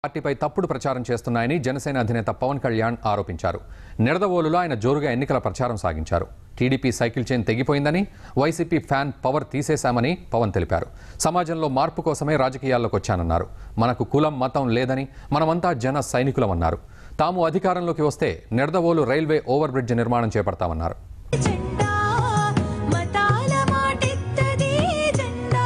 పార్టీపై తప్పుడు ప్రచారం చేస్తున్నాయని జనసేన అధినేత పవన్ కళ్యాణ్ ఆరోపించారు నిడదవోలులో ఆయన జోరుగా ఎన్నికల ప్రచారం సాగించారు టీడీపీ సైకిల్ చైన్ తెగిపోయిందని వైసీపీ ఫ్యాన్ పవర్ తీసేశామని పవన్ తెలిపారు సమాజంలో మార్పు కోసమే రాజకీయాల్లోకి వచ్చానన్నారు మనకు కులం మతం లేదని మనమంతా జన సైనికులమన్నారు తాము అధికారంలోకి వస్తే నిడదవోలు రైల్వే ఓవర్ బ్రిడ్జ్ నిర్మాణం చేపడతామన్నారు జెండా మతాల మాటెత్తది జెండా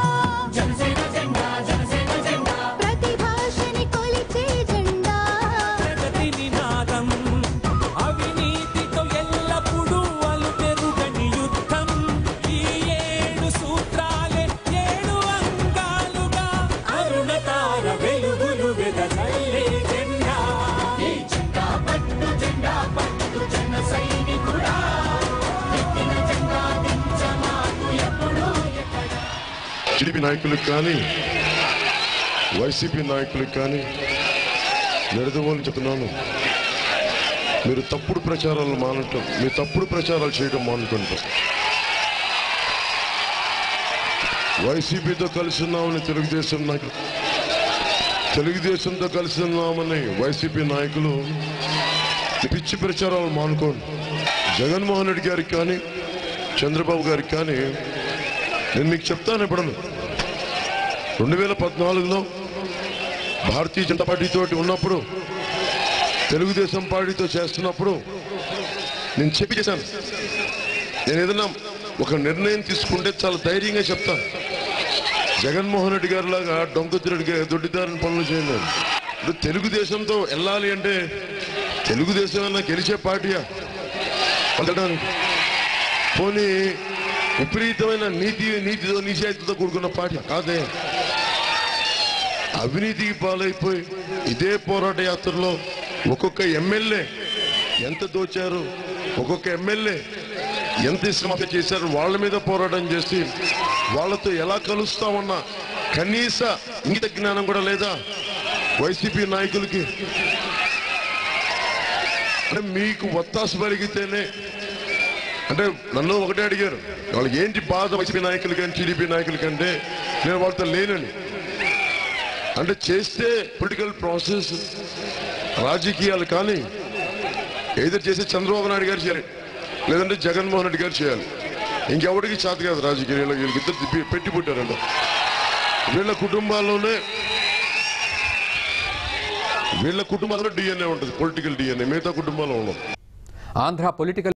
ప్రతి భాషని కొలిచే జెండా ప్రగతి నినాదం అవినీతితో ఎల్లప్పుడూ అలు పెరుగని యుద్ధం ఈ ఏడు సూత్రాలే ఏడు అంగాలుగా అరుణతార వెలుగులు వెదజల్లే జెండా ఈ జెండా పట్టు జెండా పట్టు జన సైనికుడా ఎత్తిన జెండా దించమాకు ఎప్పుడు టీడీపీ నాయకులకు కానీ వైసీపీ నాయకులకు కానీ నిడదవోలు చెప్తున్నాను మీరు తప్పుడు ప్రచారాలు మానటం మీరు తప్పుడు ప్రచారాలు చేయడం మానుకోండి ఫస్ట్. వైసీపీతో కలిసి ఉన్నామని తెలుగుదేశం నాయకులు తెలుగుదేశంతో కలిసి ఉన్నామని వైసీపీ నాయకులు పిచ్చి ప్రచారాలు మానుకోండి జగన్మోహన్ రెడ్డి గారికి కానీ చంద్రబాబు గారికి కానీ నేను మీకు చెప్తాను ఎప్పుడను రెండు వేల పద్నాలుగులో భారతీయ జనతా పార్టీ తోటి ఉన్నప్పుడు తెలుగుదేశం పార్టీతో చేస్తున్నప్పుడు నేను చెప్పి చేశాను నేను ఏదైనా ఒక నిర్ణయం తీసుకుంటే చాలా ధైర్యంగా చెప్తాను జగన్మోహన్ రెడ్డి గారి లాగా డొంకతిరెడ్డి దొడ్డిదారిని పనులు చేయండి ఇప్పుడు తెలుగుదేశంతో వెళ్ళాలి అంటే తెలుగుదేశం అన్న గెలిచే పార్టీయా వెళ్ళడానికి పోనీ విపరీతమైన నీతి నీతితో నిషేధతో కూడుకున్న పార్టీ కాదే అవినీతికి పాలైపోయి ఇదే పోరాట యాత్రలో ఒక్కొక్క ఎమ్మెల్యే ఎంత దోచారు ఒక్కొక్క ఎమ్మెల్యే ఎంత శ్రమ చేశారు వాళ్ళ మీద పోరాటం చేసి వాళ్ళతో ఎలా కలుస్తామన్న కనీస ఇంగిత జ్ఞానం కూడా లేదా వైసీపీ నాయకులకి అంటే మీకు ఒత్తాసు పలిగితేనే అంటే నన్ను ఒకటే అడిగారు వాళ్ళకి ఏంటి బాధ వైసీపీ నాయకులు కానీ టీడీపీ నాయకుల కంటే నేను వాళ్ళతో లేనని అంటే చేస్తే పొలిటికల్ ప్రాసెస్ రాజకీయాలు కానీ ఏదో చేస్తే చంద్రబాబు నాయుడు గారు చేయాలి లేదంటే జగన్మోహన్ రెడ్డి గారు చేయాలి ఇంకెవరికి చేత కాదు రాజకీయాలు వీళ్ళకిద్దరు తిప్పి- పెట్టి పుట్టారంట వీళ్ళ కుటుంబాల్లోనే వీళ్ళ కుటుంబాల్లో డిఎన్ఏ ఉంటుంది పొలిటికల్ డిఎన్ఏ మిగతా కుటుంబాల్లో ఉండదు ఆంధ్ర పొలిటికల్